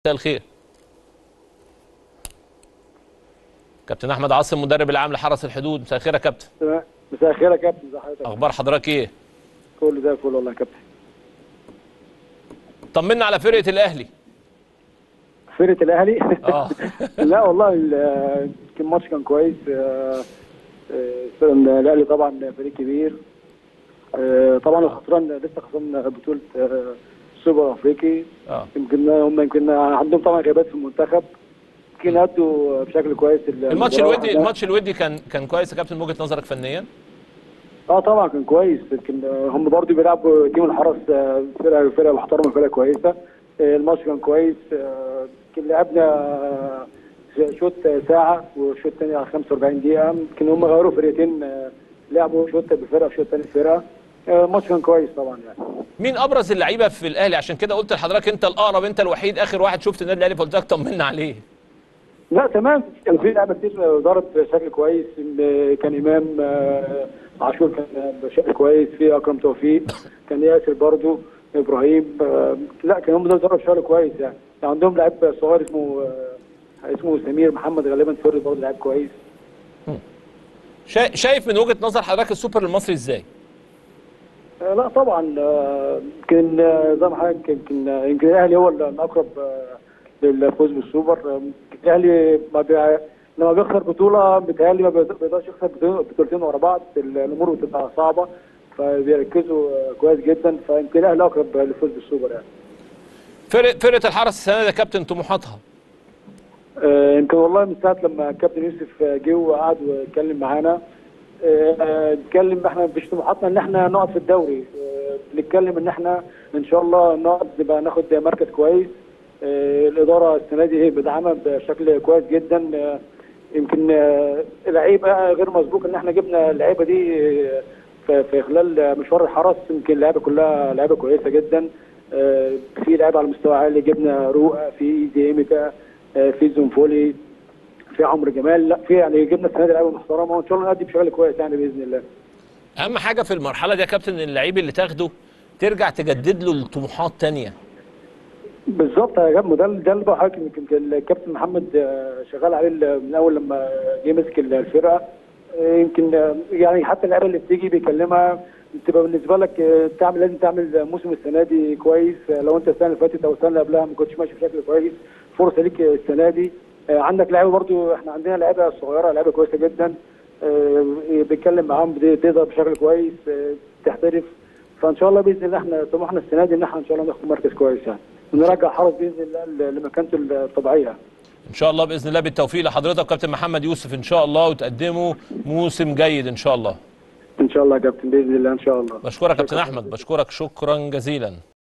مساء الخير كابتن احمد عاصم مدرب العام لحرس الحدود مساء الخير يا كابتن مساء الخير يا كابتن ازي حضرتك اخبار حضرتك ايه كله زي الفل والله يا كابتن طمنا على فرقه الاهلي فرقه الاهلي اه لا والله ال- كان الماتش كان كويس آه، آه، الاهلي طبعا فريق كبير آه، طبعا خسران لسه خسران بطوله آه، السوبر الافريقي اه يمكن هم يمكن عندهم طبعا غيابات في المنتخب يمكن ادوا بشكل كويس الماتش المباراة. الودي الماتش الودي كان كان كويس يا كابتن من وجهه نظرك فنيا اه طبعا كان كويس لكن آه، هم برضو بيلعبوا تيم الحرس آه، فرقه فرقه محترمه فرقه كويسه آه، الماتش كان كويس آه، يمكن لعبنا آه، شوط ساعه وشوط تاني على 45 دقيقه يمكن هم غيروا فرقتين آه، لعبوا شوط بفرقه وشوط تاني بفرقه آه، الماتش كان كويس طبعا يعني مين ابرز اللعيبه في الاهلي عشان كده قلت لحضرتك انت الاقرب انت الوحيد اخر واحد شفت النادي الاهلي فقلت لك طمنا عليه لا تمام كان في لعبه كتير ضرب بشكل كويس إن كان امام آه، عاشور كان بشكل كويس في اكرم توفيق كان ياسر برضو ابراهيم آه، لا كان هم دول ضرب بشكل كويس يعني كان عندهم لعيب صغير اسمه آه، اسمه سمير محمد غالبا فرد برضه لعيب كويس شا- شايف من وجهه نظر حضرتك السوبر المصري ازاي آه، لا طبعا آه، يمكن آه، زي ما حضرتك يمكن آه، يمكن الاهلي هو الاقرب آه، للفوز بالسوبر آه، الاهلي ما بيع... لما بيخسر بطوله بيتهيألي ما بيقدر- بيقدرش يخسر بطول- بطولتين ورا بعض الامور بتبقى صعبه فبيركزوا آه، كويس جدا فيمكن الاهلي اقرب للفوز بالسوبر يعني فرق فرقه الحرس السنه دي يا كابتن طموحاتها آه، يمكن والله من ساعه لما الكابتن يوسف آه، جه وقعد واتكلم معانا آه، آه، اتكلم احنا مش طموحاتنا ان احنا نقعد في الدوري آه، بنتكلم ان احنا ان شاء الله نقعد نبقى ناخد مركز كويس آه، الاداره السنه دي هي بدعمها بشكل كويس جدا آه، يمكن آه، لعيبه غير مسبوق ان احنا جبنا اللعيبه دي آه، في في خلال مشوار الحرس يمكن اللعيبه كلها لعيبه كويسه جدا آه، في لعيبه على مستوى عالي جبنا رؤى في ديميكا آه، في زنفولي في عمرو جمال لا في يعني جبنا السنه دي لعيبه محترمه وان شاء الله نأدي بشكل كويس يعني باذن الله اهم حاجه في المرحله دي يا كابتن ان اللعيب اللي تاخده ترجع تجدد له الطموحات تانية بالظبط يا جماعه ده ده اللي بقى حضرتك يمكن الكابتن محمد آه، شغال عليه من اول لما جه مسك الفرقه آه، يمكن آه، يعني حتى اللعيبه اللي بتيجي بيكلمها تبقى بالنسبه لك آه، تعمل لازم تعمل موسم السنه دي كويس آه، لو انت السنه اللي فاتت او السنه اللي قبلها ما كنتش ماشي بشكل كويس فرصه ليك السنه دي آه، عندك لعيبه برضو احنا عندنا لعيبه صغيره لعيبه كويسه جدا آه، بيتكلم معاهم بت- تقدر بشكل كويس آه، تحترف فان شاء الله باذن الله احنا طموحنا السنه دي ان احنا ان شاء الله ناخد مركز كويس يعني ونرجع حرس باذن الله ل- لمكانته الطبيعيه ان شاء الله باذن الله بالتوفيق لحضرتك كابتن محمد يوسف ان شاء الله وتقدموا موسم جيد ان شاء الله ان شاء الله يا كابتن باذن الله ان شاء الله بشكرك كابتن احمد بشكرك شكرا جزيلا